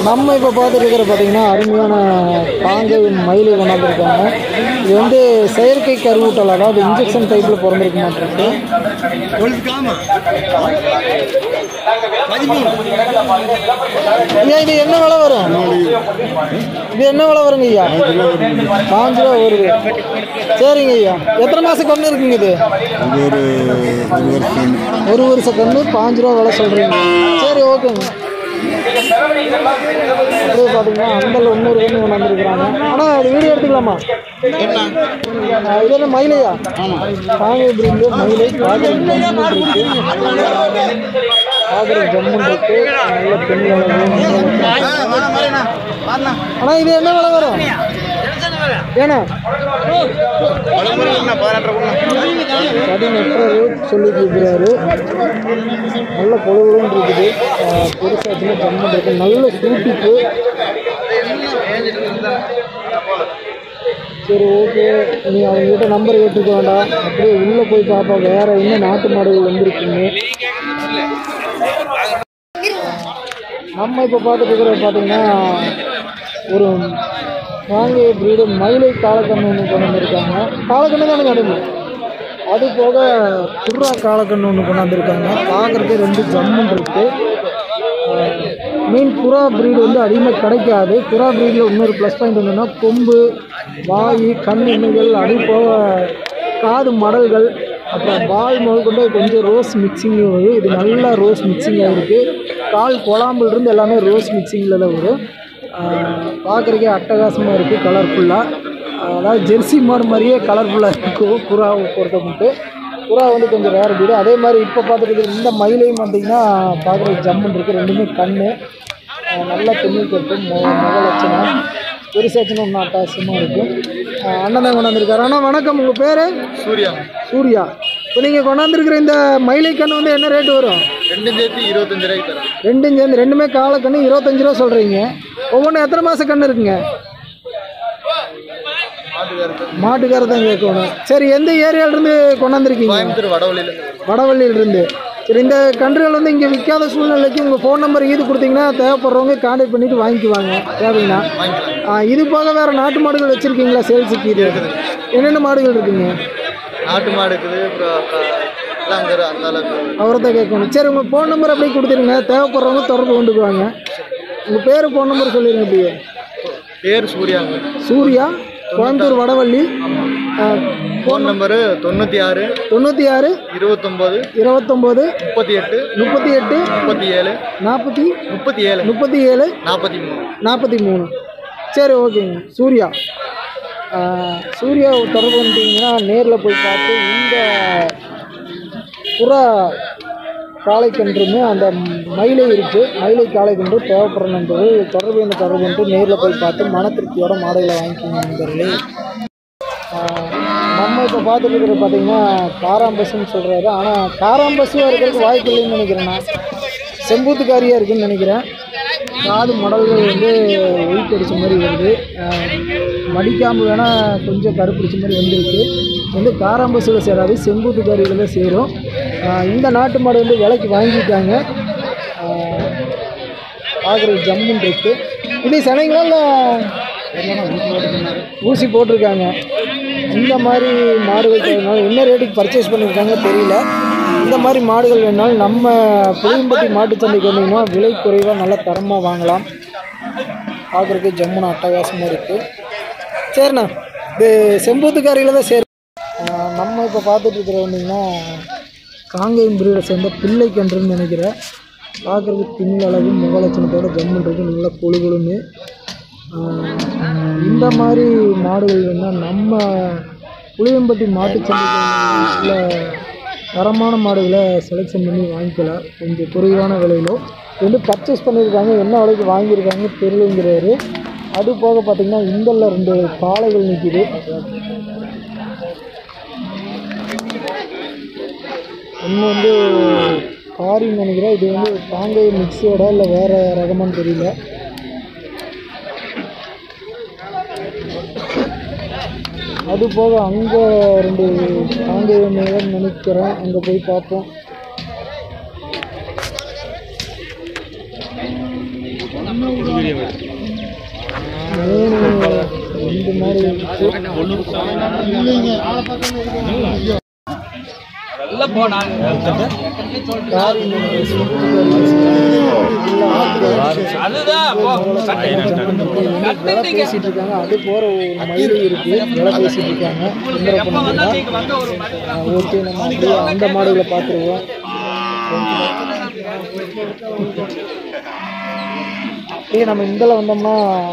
நம்ம இப்போ பார்த்துருக்கிற பார்த்தீங்கன்னா அருமையான காங்கை மயிலை கொண்டாந்துருக்காங்க இது வந்து செயற்கை கருவூட்டல் அதாவது இன்ஜெக்ஷன் டைப்பில் பிறந்திருக்க மாட்டிருக்கு ஐயா இது என்ன விலை வரும் இது என்ன விலை வருங்க ஐயா பாஞ்சு ரூபா வருது சரிங்க ஐயா எத்தனை மாதம் கண்ணு இருக்குங்க இது இது ஒரு ஒரு வருஷம் ஒரு வருஷம் கண்ணு பாஞ்சு ரூபா விலை சொல்கிறீங்க சரி ஓகேங்க அப்படியே பார்த்தீங்கன்னா அந்தல இன்னொரு கண்ணு கொண்டு வந்திருக்கிறாங்க ஆனால் அது வீடியோ எடுத்துக்கலாமா ஆ, இது என்ன மயிலையா காங்கை பிரிந்து மயிலை காகை ஜம்முன் இருக்கு காகை ஜம்முன் இருக்கு நல்ல பெண் ஆனால் இது என்ன விலை வரும் ஏன்னா பதினெட்டு ரேட் சொல்லிட்டு இருக்கிறாரு நல்ல கொழுகுன்னு இருக்குது பெருசாச்சுன்னா ஜம்மன் இருக்கு நல்ல சூட்டிக்கு சரி ஓகே நீ அவங்ககிட்ட நம்பர் கேட்டுக்க வேண்டாம் அப்படியே உள்ளே போய் பார்ப்பா வேற என்ன நாட்டு மாடுகள் வந்திருக்குங்க நம்ம இப்போ பார்த்துட்டு இருக்கிறது பார்த்தீங்கன்னா ஒரு வாங்கி பிரீடு மயிலை காலக்கண்ணு ஒன்று கொண்டு வந்திருக்காங்க காலக்கண்ணு தானே கிடைக்கும் அது போக குர்ரா காலக்கண்ணு ஒன்று கொண்டாந்துருக்காங்க பார்க்குறதுக்கு ரெண்டு ஜம்முன் இருக்கு மீன் புறா ப்ரீடு வந்து அதிகமாக கிடைக்காது புறா ப்ரீடில் இன்னொரு ப்ளஸ் பாயிண்ட் என்னன்னா கொம்பு வாய் கண் எண்ணெய்கள் அது போக காது மடல்கள் அப்புறம் பால் முதல் கொண்டு கொஞ்சம் ரோஸ் மிக்சிங் வருது இது நல்லா ரோஸ் மிக்சிங்காக இருக்குது கால் குழாம்புல இருந்து எல்லாமே ரோஸ் மிக்சிங்கில் தான் வரும் பார்க்குறக்கே அட்டகாசமாக இருக்குது கலர்ஃபுல்லாக அதாவது ஜெர்சி மாடு மாதிரியே கலர்ஃபுல்லாக இருக்கும் புறாவை பொறுத்த மட்டும் புறா வந்து கொஞ்சம் வேறு வீடு அதே மாதிரி இப்போ பார்த்துட்டு இருக்கிற இந்த மயிலையும் பார்த்தீங்கன்னா பார்க்குறதுக்கு ஜம்முன் இருக்குது ரெண்டுமே கண் நல்லா தென்னில் கட்டும் மு முக லட்சணம் பெருசாச்சுன்னா இன்னும் அட்டாசமாக இருக்கும் அஹ் அண்ணன் தான் கொண்டாந்துருக்காரு அண்ணா வணக்கம் உங்கள் பேர் சூர்யா சூர்யா இப்போ நீங்கள் கொண்டாந்துருக்கிற இந்த மயிலை கண் வந்து என்ன ரேட் வரும் ரெண்டும் சேர்த்து இருபத்தஞ்சு ரூபாய்க்கு தரேன் ரெண்டும் சேர்ந்து ரெண்டுமே காலக்கண்ணு இருபத்தஞ்சு ரூபா சொல்கிறீங்க ஒவ்வொன்றும் எத்தனை மாதம் கண்ணு இருக்குங்க மாட்டுக்கார தான் கேட்கணும் சரி எந்த ஏரியாவிலேருந்து கொண்டாந்துருக்கீங்க கோயம்புத்தூர் வடவழியிலேருந்து வடவள்ளியிலிருந்து சரி இந்த கன்றுகள் வந்து இங்கே விற்காத சூழ்நிலைக்கு உங்கள் ஃபோன் நம்பர் இது கொடுத்தீங்கன்னா தேவைப்படுறவங்க கான்டாக்ட் பண்ணிவிட்டு வாங்கிக்குவாங்க தேவைங்கன்னா வாங்கிக்கலாம் ஆ, இது போக வேறு நாட்டு மாடுகள் வச்சுருக்கீங்களா சேல்ஸுக்கு இது என்னென்ன மாடுகள் இருக்குங்க நாட்டு மாடு இருக்குது அப்புறம் இளங்கரு அந்த அளவுக்கு அவரை தான் கேட்கணும் சரி உங்கள் ஃபோன் நம்பர் அப்படியே கொடுத்துருங்க தேவைப்படுறவங்க தொடர்பு கொண்டுக்குவாங்க உங்கள் பேர் ஃபோன் நம்பர் சொல்லிடுங்க அப்படியே பேர் சூர்யாங்க சூர்யா கோயம்புத்தூர் வடவள்ளி ஃபோன் நம்பரு தொண்ணூற்றி ஆறு தொண்ணூற்றி ஆறு இருபத்தொம்போது இருபத்தொம்போது முப்பத்தி எட்டு முப்பத்தி எட்டு முப்பத்தி ஏழு நாற்பத்தி முப்பத்தி ஏழு முப்பத்தி ஏழு நாற்பத்தி மூணு நாற்பத்தி மூணு சரி ஓகேங்க சூர்யா ஆ, சூர்யாவை தொடர்பு பண்ணிட்டீங்கன்னா நேரில் போய் பார்த்து இந்த புறா காளைக்கன்றுமே அந்த மயிலை இருக்குது மயிலை காளைக்கன்று தேவைப்படுற நண்பர்கள் தொடர்பு எண்ணை தொடர்பு பண்ணிட்டு நேரில் போய் பார்த்து மன திருப்தியோட மாடுகளை வாங்கிக்கோங்க நண்பர்களே ஆ, நம்ம இப்போ பார்த்துட்டு இருக்கிறது பார்த்தீங்கன்னா காராம்பஸ்ன்னு சொல்கிறாரு ஆனால் காராம்பஸ்ஸும் இருக்கிறதுக்கு வாய்ப்பு இல்லைன்னு நினைக்கிறேன் நான் செம்பூத்துக்காரியாக இருக்குன்னு நினைக்கிறேன் காது மடல்கள் வந்து ஒயிட் அடிச்ச மாதிரி வருது ஆஹ் மடிக்காம்பு வேணால் கொஞ்சம் கருப்பிடிச்ச மாதிரி வந்திருக்கு இது வந்து காராம்பஸில் சேராது செம்பூத்துக்காரியில் தான் சேரும் ஆஹ் இந்த நாட்டு மாடு வந்து விலைக்கு வாங்கிட்டாங்க பார்க்குறது ஜம்முன் இருக்கு இது சனைங்களா இல்லை ஊசி போட்டிருக்காங்க இந்த மாதிரி மாடுகள் தேவைனாலும் என்ன ரேட்டுக்கு பர்ச்சேஸ் பண்ணியிருக்காங்க தெரியல இந்த மாதிரி மாடுகள் வேணாலும் நம்ம புளியம்பட்டி மாட்டுச் சந்தைக்கு வந்தீங்கன்னா விலை குறைவாக நல்ல தரமாக வாங்கலாம் பார்க்குறதுக்கு ஜம்முன்னு அட்டகாசமாக இருக்குது சரிண்ணா இது செம்பூத்துக்காரியில் தான் சரி ஆஹ் நம்ம இப்போ பார்த்துட்டு இருக்கிற வந்தீங்கன்னா காங்கேயம் பிரீடை சேர்ந்த பிள்ளை கன்றுன்னு நினைக்கிறேன் பார்க்குறதுக்கு பின்னளவு முகலட்சணத்தோட ஜம்முன் இருக்கு நல்லா கொழுகுழுன்னு ஆஹ் இந்த மாதிரி மாடுகள் வேணால் நம்ம புளியம்பட்டி மாட்டுச்சந்தையில் தரமான மாடுகளை செலெக்ஷன் பண்ணி வாங்கிக்கலாம் கொஞ்சம் குறைவான விலையில இது வந்து பர்ச்சேஸ் பண்ணியிருக்காங்க என்ன விலைக்கு வாங்கியிருக்காங்க தெரியலங்கிறாரு அது போக பார்த்தீங்கன்னா இந்தல்ல ரெண்டு காளைகள் நிற்கிது ஒன்று வந்து காரின்னு நினைக்கிறேன் இது வந்து காங்கை மிக்ஸியோட இல்லை வேறு ரகமான்னு தெரியல அது போக அங்கே ரெண்டு காங்கை மேகம் நினைக்கிறேன் அங்கே போய் பார்ப்போம் மூணு ரெண்டு மாதிரி இருக்கு. காரி மீன் விலை பேசிட்டு இருக்காங்க அது போற ஒரு மயில் இருக்கு விலை பேசிட்டு இருக்காங்க தொந்தரவு பண்ணுறாங்க ஓகே நம்ம அப்படியே அந்த மாடுகளை பார்த்துருவோம் அப்படியே நம்ம இதில் வந்தோம்னா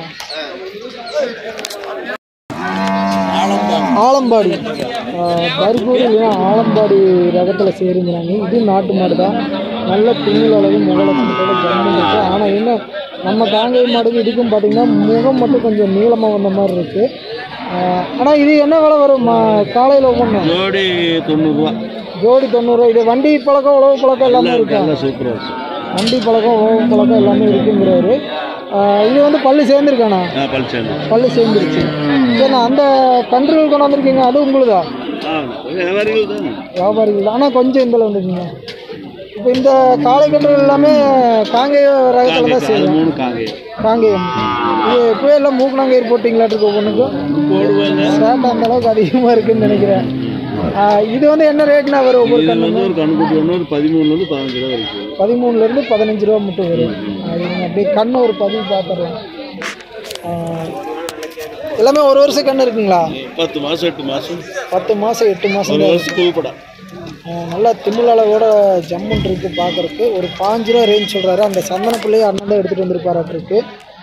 ஆலம்பாடி ஆஹ் பர்கூர் இல்லைன்னா ஆலம்பாடி ரகத்தில் சேருங்கிறாங்க இது நாட்டு மாடு தான் நல்ல துணில் அளவு முகலட்சணத்தோட ஜம்மு இருக்கு ஆனால் என்ன நம்ம காங்கை மாடுக்கு இதுக்கும் பார்த்தீங்கன்னா முகம் மட்டும் கொஞ்சம் நீளமாக வந்த மாதிரி இருக்கு ஆனால் இது என்ன விலை வரும் காலையில் ஒவ்வொன்றும் ஜோடி தொண்ணூறுரூவா ஜோடி தொண்ணூறுரூவா இது வண்டி பழக்கம் உழவு பழக்கம் எல்லாமே இருக்கா நல்லா சூப்பராக இருக்கும் வண்டி பழக்கம் உழவு பழக்கம் எல்லாமே இருக்குங்கிறாரு ஆஹ் இது வந்து பல்லு சேர்ந்துருக்காண்ணா ஆ பழிச்சாங்க பல்லு சேர்ந்துருச்சு சரிண்ணா அந்த கன்றுகள் கொண்டு வந்திருக்கீங்க அது உங்களுதா ஆ வியாபாரிகள் தானே வியாபாரிகள் ஆனால் கொஞ்சம் இதில் வந்துருக்கீங்க இப்போ இந்த காளை கன்றுகள் எல்லாமே காங்கேய ரகத்தில் தான் அது செய்யும் மூணு காங்கை காங்கேயம் இது இப்போ எல்லாம் மூக்கணாங்கயிறு போட்டிங்களாட்டு ஒவ்வொன்றுக்கும் போடுவாங்க சேட்டை அந்த அளவுக்கு அதிகமாக இருக்குன்னு நினைக்கிறேன் ஆஹ் இது வந்து என்ன ரேட்னா வரும் ஒவ்வொரு இது கண்ணுக்கும் வந்து ஒரு கண்ணுக்குட்டி ஒன்று ஒரு பதிமூணுலேருந்து பதினஞ்சு ரூபா வரைக்கும் பதிமூணுலேருந்து பதினஞ்சு ரூபா மட்டும் வரும் அது நீங்க அப்படியே கண்ணு ஒரு பதிவு பார்த்துடலாம் ஆஹ் எல்லாமே ஒரு வருஷம் கண்ணு இருக்குங்களா பத்து மாதம் எட்டு மாதம் பத்து மாதம் எட்டு மாதம் ஒரு வருஷம் புதுப்படம் நல்லா திமிழ் அளவோட ஜம்முன் இருக்கு பார்க்கறதுக்கு ஒரு பாஞ்சு ரூபா ரேஞ்ச் சொல்கிறாரு அந்த சந்தன பிள்ளையை அண்ணன் தான் எடுத்துகிட்டு வந்திருப்பாராட்டிருக்கு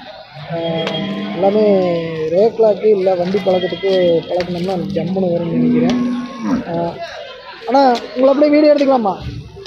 எல்லாமே ரேக்லாக்கு இல்லை வண்டி பழக்கத்துக்கு பழக்கணும்னா ஜம்முன்னு வரும்னு நினைக்கிறேன் ஆனால் உங்களை அப்படியே வீடியோ எடுத்துக்கலாமா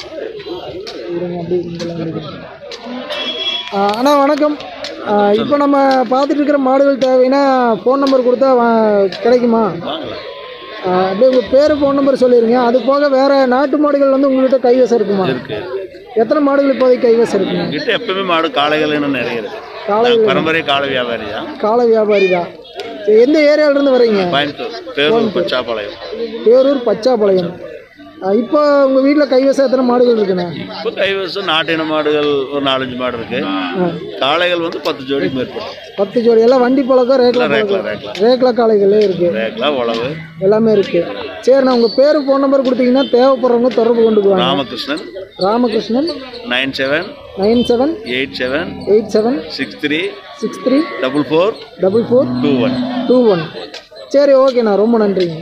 இருங்க அப்படியே இங்கெல்லாம் எடுக்கிறேன். ஆ, அண்ணா வணக்கம் இப்போ நம்ம பார்த்துட்டு இருக்கிற மாடுகள் தேவைன்னா ஃபோன் நம்பர் கொடுத்தா வா- கிடைக்குமா ஆ, அப்படியே உங்கள் பேர் ஃபோன் நம்பர் சொல்லிடுங்க அது போக வேறு நாட்டு மாடுகள் வந்து உங்கள்கிட்ட கைவசம் இருக்குமா இருக்கு எத்தனை மாடுகள் இப்போதைக்கு கைவசம் இருக்குங்க கிட்ட எப்பவுமே மாடு காளைகள் இன்னும் நிறைய இருக்கு காளை நாங்க பரம்பரை காளை வியாபாரி தான் காளை வியாபாரி தான் சரி, எந்த ஏரியாவிலேருந்து வரீங்க கோயம்புத்தூர் பேரூர் பச்சாப்பாளையம் பேரூர் பச்சாப்பாளையம் ஆ, இப்போ உங்கள் வீட்டில் கைவசம் எத்தனை மாடுகள் இருக்குண்ணே இப்போ கைவசம் நாட்டின மாடுகள் ஒரு நாலஞ்சு மாடு இருக்கு ஆ, காளைகள் வந்து பத்து ஜோடி மேற்படும் பத்து ஜோடி எல்லாம் வண்டி பழக்கம் ரேக்லா ரேக்லா பழக்கம் ரேக்லா ரேக்லா காளைகளே இருக்குது ரேக்லா உழவு எல்லாமே இருக்கு சரிண்ணா உங்கள் பேர் ஃபோன் நம்பர் கொடுத்தீங்கன்னா தேவைப்படுறவங்க தொடர்பு கொண்டுக்குவாங்க Ramakrishnan Ramakrishnan nine seven nine seven eight seven eight seven six three six three double four double four two one two one சரி ஓகேண்ணா ரொம்ப நன்றிங்க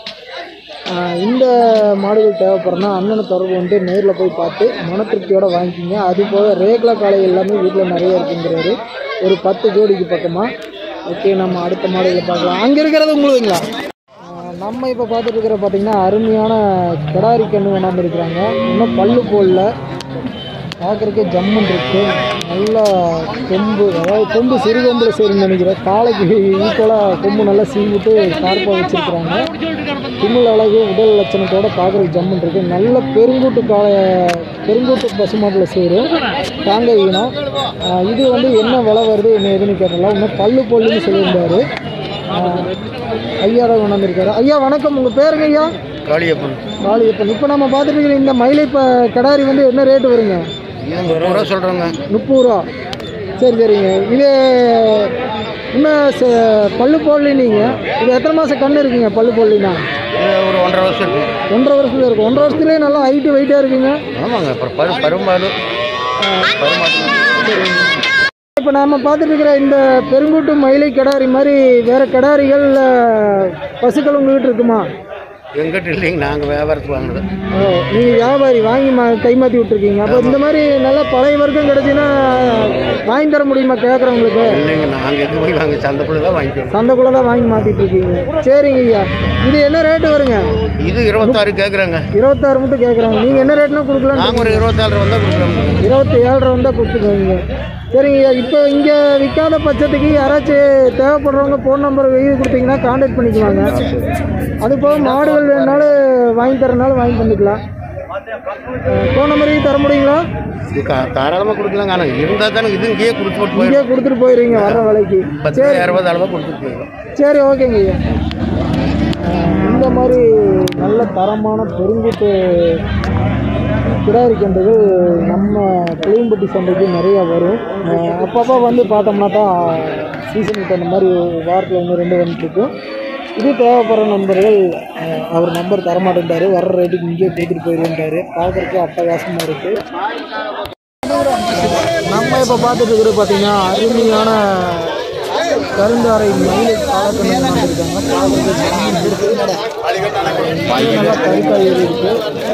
ஆஹ் இந்த மாடுகள் தேவைப்படுறனா அண்ணனை தொடர்பு வந்து நேரில் போய் பார்த்து மன திருப்தியோட வாங்கிக்கிங்க அது போக ரேக்லா காளை எல்லாமே வீட்டில் நிறைய இருக்குங்கிறாரு ஒரு பத்து ஜோடிக்கு பக்கமாக ஓகே நம்ம அடுத்த மாடுகளை பார்க்கலாம் அங்கே இருக்கிறது உங்களுதுங்களா ஆஹ் நம்ம இப்போ பார்த்துட்டு இருக்கிற பார்த்தீங்கன்னா அருமையான கிடாரி கன்று கொண்டாந்து இருக்கிறாங்க இன்னும் பல்லு போடல பார்க்குறக்கே ஜம்முன் இருக்கு நல்லா கொம்பு அதாவது கொம்பு சிறு கொம்பில் சரின்னு நினைக்கிறேன் காலைக்கு ஈக்குவலாக கொம்பு நல்லா சீவிட்டு ஷார்ப்பாக வச்சுருக்குறாங்க திமிழ் அழகு உடல் லட்சணத்தோட பார்க்குறதுக்கு ஜம்முன் இருக்கு நல்ல பெருங்கூட்டு கால பெருங்கூட்டு பசுமாட்டில் சேரும் தாங்க இனம் ஆஹ் இது வந்து என்ன விலை வருது என்ன எதுன்னு கேட்டலாம் இன்னும் பல்லு பொல்லுன்னு சொல்லியிருந்தாரு ஆஹ் ஐயா தான் கொண்டாந்துருக்காரு ஐயா வணக்கம் உங்கள் பேருங்க ஐயா காளியப்பன் காளியப்பன் இப்போ நம்ம பார்த்துட்டு இருக்கிற இந்த மயிலை இப்போ கிடாரி வந்து என்ன ரேட்டு வருங்க ஒரு ரூபா சொல்கிறேங்க முப்பது ரூபா சரி சரிங்க இது இன்னும் ச- பல்லு போடல நீங்கள் இது எத்தனை மாதம் கண்ணு இருக்குங்க பல்லு போடலினா ஒரு ஒன்றரை வருஷம் இருக்கு ஒன்றரை வருஷத்துல இருக்கும் ஒன்றரை வருஷத்துலேயே நல்லா ஹைட்டு வெயிட்டாக இருக்குங்க ஆமாங்க அப்புறம் பரு பரும்பாலு இப்போ நாம பார்த்துட்டு இருக்கிற இந்த பெருங்கூட்டு மயிலை கிடாரி மாதிரி வேற கிடாரிகள் அஹ், பசுக்கள் உங்ககிட்ட இருக்குமா எங்கிட்ட இல்லைங்க நாங்கள் வியாபாரத்துக்கு வாங்கினது ஓ நீங்கள் வியாபாரி வாங்கி மா கை மாற்றி விட்ருக்கீங்க அப்போ இந்த மாதிரி நல்ல பழைய வர்க்கம் கிடச்சின்னா வாங்கி தர முடியுமா கேட்குறவங்களுக்கு இல்லைங்க நாங்கள் எது போய் வாங்க சந்தைக்குள்ள தான் வாங்கிக்கிறோம் சந்தைக்குள்ள தான் வாங்கி மாற்றிட்டு இருக்கீங்க சரிங்க ஐயா இது என்ன ரேட்டு வருங்க இது இருபத்தாறு கேட்குறாங்க இருபத்தாறு மட்டும் கேட்குறாங்க நீங்கள் என்ன ரேட்னா கொடுக்கலாம் நாங்கள் ஒரு இருபத்தாறு வந்தால் கொடுக்குறோம் இருபத்தி ஏழரை வந்தால் கொடுத்துக்கோங்க சரிங்க ஐயா இப்போ இங்கே விற்காத பட்சத்துக்கு யாராச்சும் தேவைப்படுறவங்க ஃபோன் நம்பர் எழுதி கொடுத்தீங்கன்னா காண்டாக்ட் பண்ணிக்குவாங்க அது போக மாடுகள் வேணாலும் வாங்கி தரனாலும் வாங்கி தந்துக்கலாம் ஃபோன் நம்பரையும் தர முடியுங்களா இது கா- தாராளமாக கொடுக்கலாங்க ஆனால் இருந்தால் தானே இது இங்கேயே கொடுத்து போட்டு போயிடும் இங்கேயே கொடுத்துட்டு போயிருவீங்க வர்ற வேலைக்கு பத்து சரி இருபது அளவாக கொடுத்துட்டு போயிடும் சரி ஓகேங்க ஐயா அஹ் இந்த மாதிரி நல்ல தரமான பெருங்குட்டு கிடாரி கன்றுகள் நம்ம புளியம்பட்டி சந்தைக்கு நிறைய வரும் அஹ் அப்பப்போ வந்து பார்த்தோம்னா தான் சீசனுக்கு தகுந்த மாதிரி வாரத்தில் ஒன்று ரெண்டு வந்துட்டுருக்கும் இது தேவைப்படுற நண்பர்கள் அஹ், அவர் நம்பர் தரமாட்டேன்ட்டாரு வர்ற ரேட்டுக்கு இங்கேயே கொடுத்துட்டு போயிருந்தாரு பார்க்குறதுக்கு அட்டகாசமாக இருக்குது நம்ம இப்போ பார்த்துட்டு இருக்கிறது பார்த்தீங்கன்னா அருமையான கருந்தாரை மயில் காலக்கண்ணு வந்திருக்காங்க பார்க்குறதுக்கு நல்லா கருக்காய் இருக்கு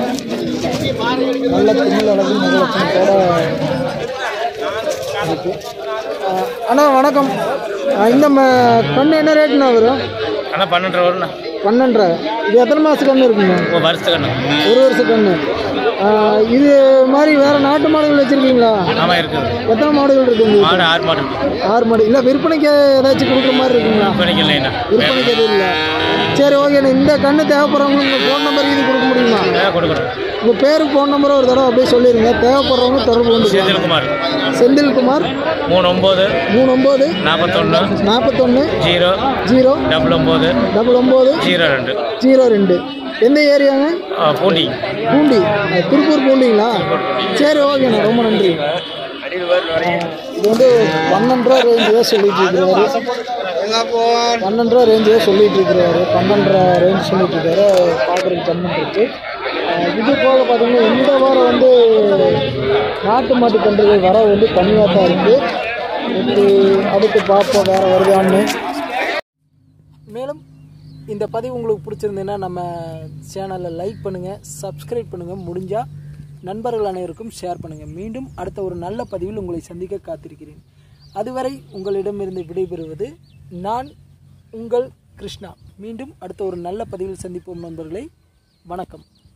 நல்ல திமிழ் அழகு முகலட்சணத்தோட இருக்கு அஹ் அண்ணா வணக்கம் அஹ் இந்த ம- கண்ணு என்ன ரேட்டுண்ணா வரும் ஆனால் பன்னெண்டு வரும்ண்ணா பன்னெண்டரை இது எத்தனை மாதம் கண்ணு இருக்குங்க ஒரு வருஷத்துக்கு கண்ணு ஒரு வருஷம் கண்ணு அஹ் இது மாதிரி வேற நாட்டு மாடுகள் வச்சிருக்கீங்களா ஆமாம் இருக்குது எத்தனை மாடுகள் இருக்குங்க மாடு ஆறு மாடு ஆறு மாடு இல்லை விற்பனைக்கு ஏதாச்சும் கொடுக்குற மாதிரி இருக்குங்களா விற்பனைக்கு இல்லைண்ணா விற்பனைக்கு எதுவும் இல்லை சரி ஓகேண்ணா இந்த கண்ணு தேவைப்படுறவங்களுக்கு உங்கள் ஃபோன் நம்பர் இது கொடுக்க முடியுமா ஏன் கொடுக்குறோம் உங்கள் பேரு ஃபோன் நம்பர் ஒரு தடவை அப்படியே சொல்லிடுங்க தேவைப்படுறவங்க தொடர்பு கொண்டு செந்தில்குமார் செந்தில்குமார் மூணு ஒம்பது மூணு ஒம்பது நாற்பத்தொன்று நாற்பத்தொன்று ஜீரோ ஜீரோ டபுள் ஒம்பது டபுள் ஒம்பது ஜீரோ ரெண்டு ஜீரோ ரெண்டு எந்த ஏரியாங்க ஆ, பூண்டி பூண்டி அஹ் திருப்பூர் பூண்டிங்களா சரி ஓகேண்ணா ரொம்ப நன்றி அஹ் இது வந்து பன்னெண்டு ரூபா ரேஞ்சு தான் சொல்லிட்டு இருக்கிறாரு பன்னெண்டு ரூபா ரேஞ்சு தான் சொல்லிட்டு இருக்கிறாரு பன்னெண்டரை ரேஞ்ச் சொல்லிட்டு இருக்காரு பார்க்குறதுக்கு கம்மன் இருக்கு அஹ் இது போக பார்த்தீங்கன்னா இந்த வாரம் வந்து நாட்டு மாட்டு கன்றுகள் வர வந்து கம்மியாக தான் இருக்குது அடுத்து அடுத்து பார்ப்போம் வேறு வருதான்னு மேலும் இந்த பதிவு உங்களுக்கு பிடிச்சிருந்ததுன்னா நம்ம சேனலை லைக் பண்ணுங்கள் சப்ஸ்கிரைப் பண்ணுங்கள் முடிஞ்சால் நண்பர்கள் அனைவருக்கும் ஷேர் பண்ணுங்கள் மீண்டும் அடுத்த ஒரு நல்ல பதிவில் உங்களை சந்திக்க காத்திருக்கிறேன் அதுவரை உங்களிடமிருந்து விடைபெறுவது நான் உங்கள் கிருஷ்ணா மீண்டும் அடுத்த ஒரு நல்ல பதிவில் சந்திப்போம் நண்பர்களே வணக்கம்